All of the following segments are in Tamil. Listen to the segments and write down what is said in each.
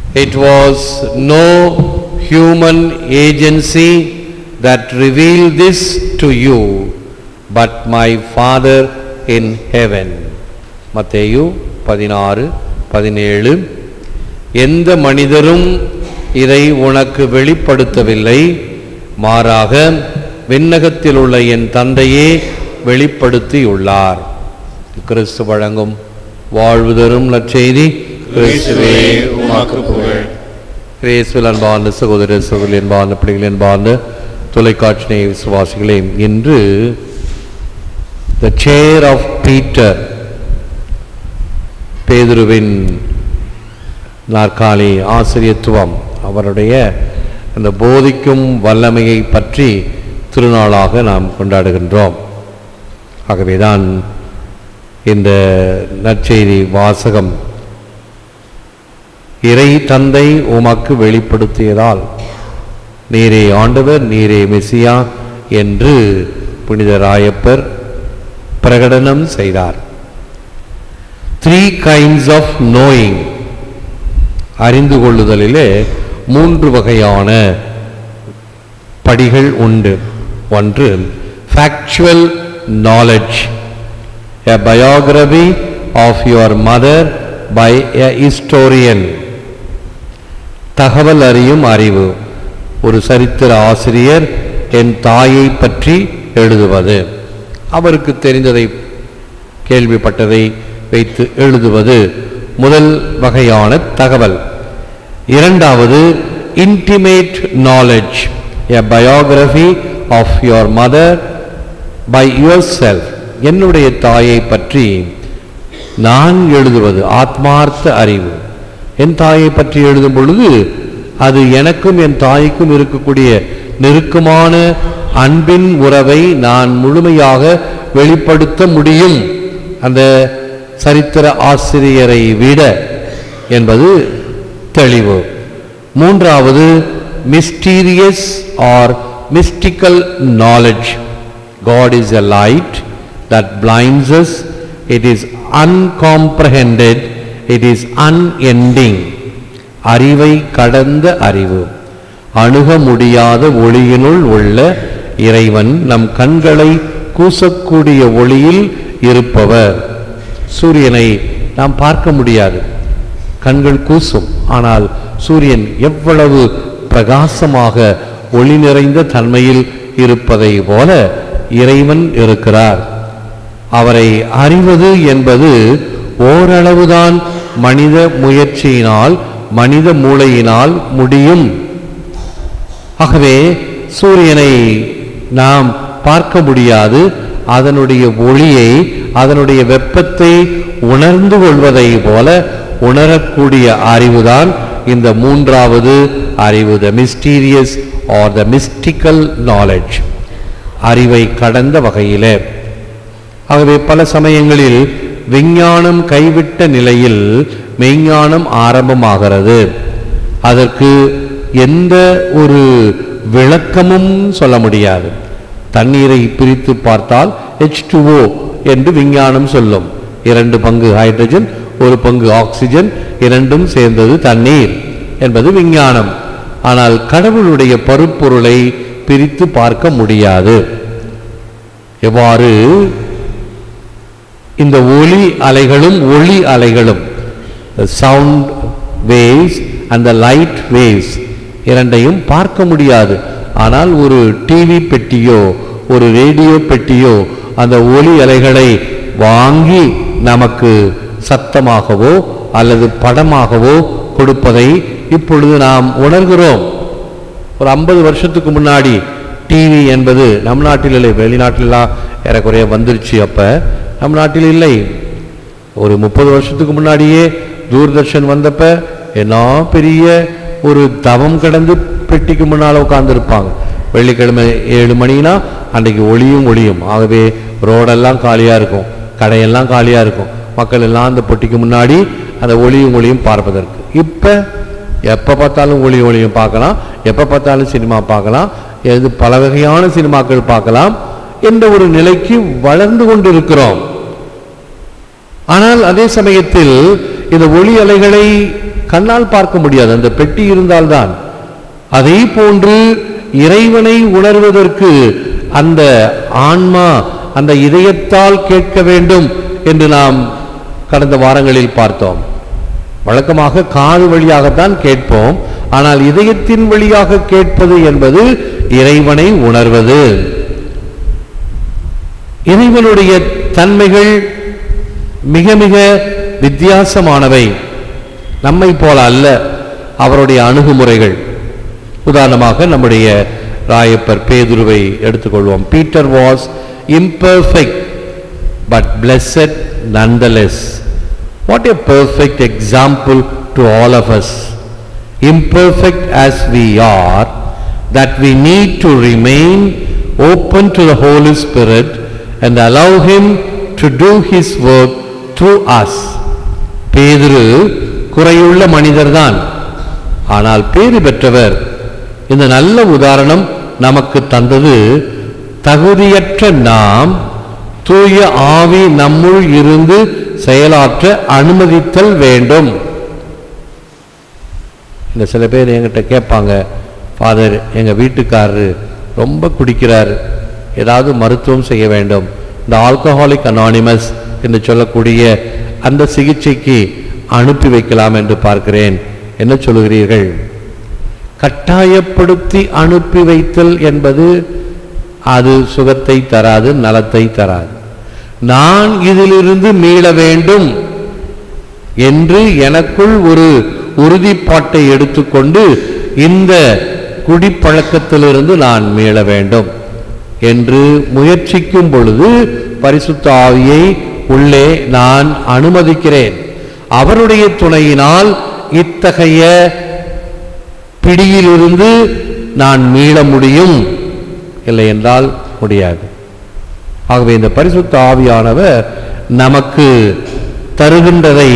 It was no human agency that revealed this to you, but my Father in heaven. மத்தேயு பதினாறு பதினேழு எந்த மனிதரும் இதை உனக்கு வெளிப்படுத்தவில்லை மாறாக விண்ணகத்தில் உள்ள என் தந்தையே வெளிப்படுத்தியுள்ளார் கிறிஸ்து வழங்கும் வாழ்வு தரும் நற்செய்தி கிறிஸ்துவே உமக்கு புகழ் கிரேஸ்வில் அன்பார்ந்த சகோதர சகோதரி அன்பார்ந்த பிள்ளைகள் அன்பார்ந்த தொலைக்காட்சி நேய விசுவாசிகளே இன்று த சேர் ஆஃப் பீட்டர் பேதுருவின் நாற்காலி ஆசிரியத்துவம் அவருடைய அந்த போதிக்கும் வல்லமையை பற்றி திருநாளாக நாம் கொண்டாடுகின்றோம் ஆகவேதான் இந்த நற்செய்தி வாசகம் இறை தந்தை உமக்கு வெளிப்படுத்தியதால் நீரே ஆண்டவர் நீரே மெசியா என்று புனித ராயப்பர் பிரகடனம் செய்தார் த்ரீ கைண்ட்ஸ் ஆஃப் நோயிங் அறிந்து கொள்ளுதலிலே மூன்று வகையான படிகள் உண்டு ஒன்று factual knowledge a biography of your mother by a historian தகவல் அறியும் அறிவு ஒரு சரித்திர ஆசிரியர் என் தாயை பற்றி எழுதுவது அவருக்கு தெரிந்ததை கேள்விப்பட்டதை வைத்து எழுதுவது முதல் வகையான தகவல் இரண்டாவது intimate knowledge a biography of your mother by yourself என்னுடைய தாயை பற்றி நான் எழுதுவது ஆத்மார்த்த அறிவு என் தாயை பற்றி எழுதும் பொழுது அது எனக்கும் என் தாய்க்கும் இருக்கக்கூடிய நெருக்கமான அன்பின் உறவை நான் முழுமையாக வெளிப்படுத்த முடியும் அந்த சரித்திர ஆசிரியரை விட என்பது தெளிவு மூன்றாவது mysterious or mystical knowledge God is a light that blinds us. It is uncomprehended. It is unending. அறிவை கடந்த அறிவு அணுக முடியாத ஒளியினுள் உள்ள இறைவன் நம் கண்களை கூசக்கூடிய ஒளியில் இருப்பவர் சூரியனை நாம் பார்க்க முடியாது கண்கள் கூசும் ஆனால் சூரியன் எவ்வளவு பிரகாசமாக ஒளி நிறைந்த தன்மையில் இருப்பதை போல இறைவன் இருக்கிறார் அவரை அறிவது என்பது ஓரளவுதான் மனித முயற்சியினால் மனித மூளையினால் முடியும் ஆகவே சூரியனை நாம் பார்க்க முடியாது அதனுடைய ஒளியை அதனுடைய வெப்பத்தை உணர்ந்து கொள்வதை போல உணரக்கூடிய அறிவுதான் இந்த மூன்றாவது அறிவு the mysterious or the mystical knowledge அறிவை கடந்த வகையிலே ஆகவே பல சமயங்களில் விஞ்ஞானம் கைவிட்ட நிலையில் மெய்ஞானம் ஆரம்பமாகிறது அதற்கு எந்த ஒரு விளக்கமும் சொல்ல முடியாது தண்ணீரை பிரித்து பார்த்தால் H2O என்று விஞ்ஞானம் சொல்லும் இரண்டு பங்கு ஹைட்ரஜன் ஒரு பங்கு ஆக்சிஜன் இரண்டும் சேர்ந்தது தண்ணீர் என்பது விஞ்ஞானம் ஆனால் கடவுளுடைய பருப்பொருளை பிரித்து பார்க்க முடியாது எவ்வாறு இந்த ஒலி அலைகளும் ஒளி அலைகளும் சவுண்ட் வேவ்ஸ் அந்த லைட் வேவ்ஸ் இரண்டையும் பார்க்க முடியாது ஆனால் ஒரு டிவி பெட்டியோ ஒரு ரேடியோ பெட்டியோ அந்த ஒலி அலைகளை வாங்கி நமக்கு சத்தமாகவோ அல்லது படமாகவோ கொடுப்பதை இப்பொழுது நாம் உணர்கிறோம் ஒரு ஐம்பது வருஷத்துக்கு முன்னாடி டிவி என்பது நம் நாட்டில் இல்லை வெளிநாட்டிலலாம் ஏறக்குறைய வந்துருச்சு அப்போ நம் நாட்டில் இல்லை ஒரு முப்பது வருஷத்துக்கு முன்னாடியே தூர்தர்ஷன் வந்தப்ப என்ன பெரிய ஒரு தவம் கடந்து பெட்டிக்கு முன்னால் உட்கார்ந்துருப்பாங்க வெள்ளிக்கிழமை ஏழு மணினா அன்றைக்கு ஒளியும் ஒளியும் ஆகவே ரோடெல்லாம் காலியாக இருக்கும் கடையெல்லாம் காலியாக இருக்கும் மக்கள் எல்லாம் அந்த பொட்டிக்கு முன்னாடி அந்த ஒளியும் ஒளியும் பார்ப்பதற்கு இப்போ எப்போ பார்த்தாலும் ஒளி ஒளியும் பார்க்கலாம் எப்போ பார்த்தாலும் சினிமா பார்க்கலாம் எது பல வகையான சினிமாக்கள் பார்க்கலாம் என்ற ஒரு நிலைக்கு வளர்ந்து கொண்டிருக்கிறோம் ஆனால் அதே சமயத்தில் இந்த ஒளி அலைகளை கண்ணால் பார்க்க முடியாது அந்த பெட்டி இருந்தால்தான் அதே போன்று இறைவனை உணர்வதற்கு அந்த ஆன்மா அந்த இதயத்தால் கேட்க வேண்டும் என்று நாம் கடந்த வாரங்களில் பார்த்தோம் வழக்கமாக காது வழியாகத்தான் கேட்போம் ஆனால் இதயத்தின் வழியாக கேட்பது என்பது இறைவனை உணர்வது இறைவனுடைய தன்மைகள் மிக மிக வித்தியாசமானவை நம்மை போல அல்ல அவருடைய அணுகுமுறைகள் உதாரணமாக நம்முடைய ராயப்பர் பேதுருவை எடுத்துக்கொள்வோம் Peter was imperfect but blessed nonetheless what a perfect example to all of us imperfect as we are that we need to remain open to the holy spirit and allow him to do his work through us பேதுரு குறையுள்ள மனிதர்தான் ஆனால் பேறு பெற்றவர் இந்த நல்ல உதாரணம் நமக்கு தந்தது தகுதியற்ற நாம் தூய ஆவி நம்முள் இருந்து செயலாற்ற அனுமதித்தல் வேண்டும் இந்த சில பேர் என்கிட்ட கேட்பாங்க ஃபாதர் எங்க வீட்டுக்காரரு ரொம்ப குடிக்கிறார் ஏதாவது மருத்துவம் செய்ய வேண்டும் இந்த ஆல்கஹாலிக் அனானிமஸ் என்று சொல்லக்கூடிய அந்த சிகிச்சைக்கு அனுப்பி வைக்கலாம் என்று பார்க்கிறேன் என்ன சொல்லுகிறீர்கள் கட்டாயப்படுத்தி அனுப்பி வைத்தல் என்பது அது சுகத்தை தராது நலத்தை தராது நான் இதிலிருந்து மீள வேண்டும் என்று எனக்குள் ஒரு உறுதிப்பாட்டை எடுத்துக்கொண்டு இந்த குடிப்பழக்கத்திலிருந்து நான் மீள வேண்டும் என்று முயற்சிக்கும் பொழுது பரிசுத்த ஆவியை உள்ளே நான் அனுமதிக்கிறேன் அவருடைய துணையினால் இத்தகைய பிடியிலிருந்து நான் மீள முடியும் இல்லை என்றால் முடியாது ஆகவே இந்த பரிசுத்த ஆவியானவர் நமக்கு தருகின்றதை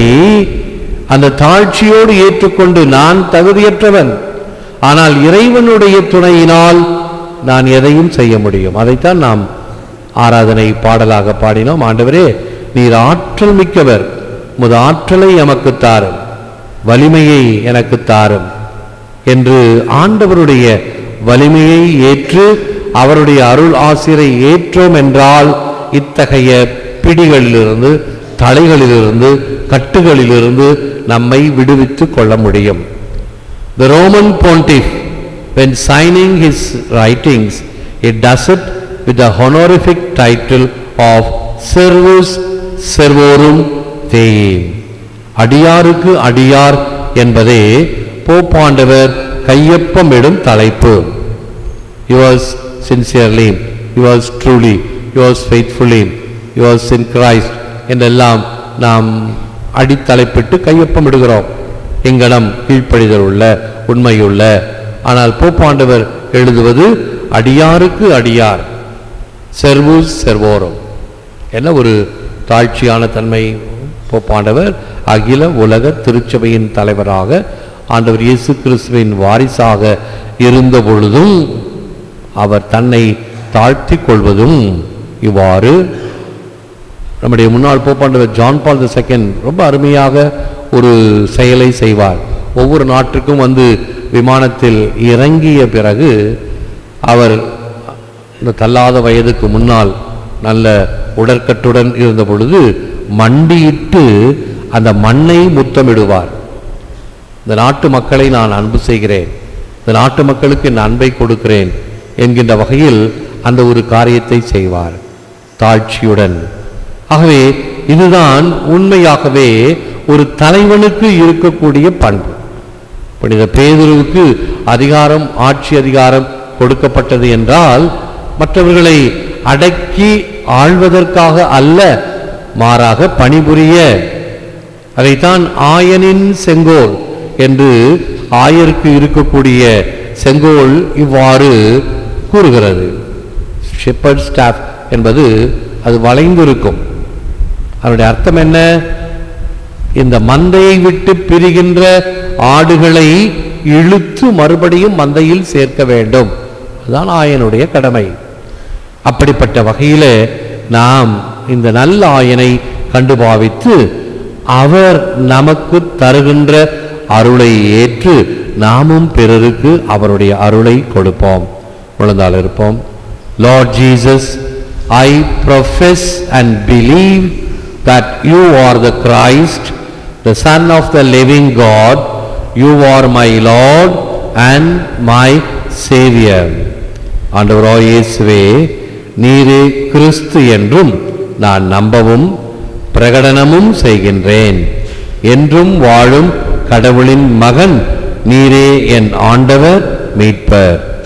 அந்த தாழ்ச்சியோடு ஏற்றுக்கொண்டு நான் தகுதியற்றவன் ஆனால் இறைவனுடைய துணையினால் நான் எதையும் செய்ய முடியும் அதைத்தான் நாம் ஆராதனை பாடலாக பாடினோம் ஆண்டவரே நீர் ஆற்றல் மிக்கவர் முது ஆற்றலை எமக்கு தாரும் வலிமையை எனக்கு தாரும் என்று ஆண்டவருடைய வலிமையை ஏற்று அவருடைய அருள் ஆசிரை ஏற்றோம் என்றால் இத்தகைய பிடிகளிலிருந்து தலைகளிலிருந்து கட்டுகளிலிருந்து நம்மை விடுவித்துக் கொள்ள முடியும் The Roman pontiff, when signing his writings, he does it with the honorific title of Servus Servorum Dei. அடியாருக்கு அடியார் என்பதே போப்பாண்டவர் கையொப்பமிடும் தலைப்பு yours sincerely, yours truly, yours faithfully, yours in Christ என்றெல்லாம் நாம் அடித்தலைப்பிட்டு கையொப்பமிடுகிறோம் எங்கனம் கீழ்ப்படிதல் உள்ள உண்மையுள்ள ஆனால் போப்பாண்டவர் எழுதுவது அடியாருக்கு அடியார் செர்வூஸ் செர்வோரம் என்ன ஒரு தாழ்ச்சியான தன்மை போப்பாண்டவர் அகில உலக திருச்சபையின் தலைவராக ஆண்டவர் இயேசு கிறிஸ்துவின் வாரிசாக இருந்த பொழுதும் அவர் தன்னை தாழ்த்திக் கொள்வதும் இவ்வாறு நம்முடைய முன்னாள் போப்பாண்டவர் ஜான் பால் தி செகண்ட் ரொம்ப அருமையாக ஒரு செயலை செய்வார் ஒவ்வொரு நாட்டுக்கும் வந்து விமானத்தில் இறங்கிய பிறகு அவர் இந்த தள்ளாத வயதுக்கு முன்னால் நல்ல உடற்கட்டுடன் இருந்த பொழுது மண்டியிட்டு அந்த மண்ணை முத்தமிடுவார் இந்த நாட்டு மக்களை நான் அன்பு செய்கிறேன் இந்த நாட்டு மக்களுக்கு என் அன்பை கொடுக்கிறேன் என்கின்ற வகையில் அந்த ஒரு காரியத்தை செய்வார் தாழ்ச்சியுடன் ஆகவே இதுதான் உண்மையாகவே ஒரு தலைவனுக்கு இருக்கக்கூடிய பண்பு புனித பேதுருவுக்கு அதிகாரம் ஆட்சி அதிகாரம் கொடுக்கப்பட்டது என்றால் மற்றவர்களை அடக்கி ஆள்வதற்காக அல்ல மாறாக பணிபுரிய அதைத்தான் ஆயனின் செங்கோல் என்று ஆயருக்கு இருக்கக்கூடிய செங்கோல் இவ்வாறு கூறுகிறது ஷெப்பர்ட் ஸ்டாஃப் என்பது அது வளைந்திருக்கும் அதனுடைய அர்த்தம் என்ன இந்த மந்தையை விட்டு பிரிகின்ற ஆடுகளை இழுத்து மறுபடியும் மந்தையில் சேர்க்க வேண்டும் அதுதான் ஆயனுடைய கடமை அப்படிப்பட்ட வகையிலே நாம் இந்த நல்ல ஆயனை கண்டு பாவித்து அவர் நமக்கு தருகின்ற அருளை ஏற்று நாமும் பிறருக்கு அவருடைய அருளை கொடுப்போம் முழந்தால் இருப்போம் Lord Jesus I profess and believe that you are the Christ, the Son of the living God. You are my Lord and my Savior. ஆண்டவராய் இயேசுவே நீரே கிறிஸ்து என்றும் நான் நம்பவும் பிரகடனமும் செய்கின்றேன் என்றும் வாழும் கடவுளின் மகன் நீரே என் ஆண்டவர் மீட்பர்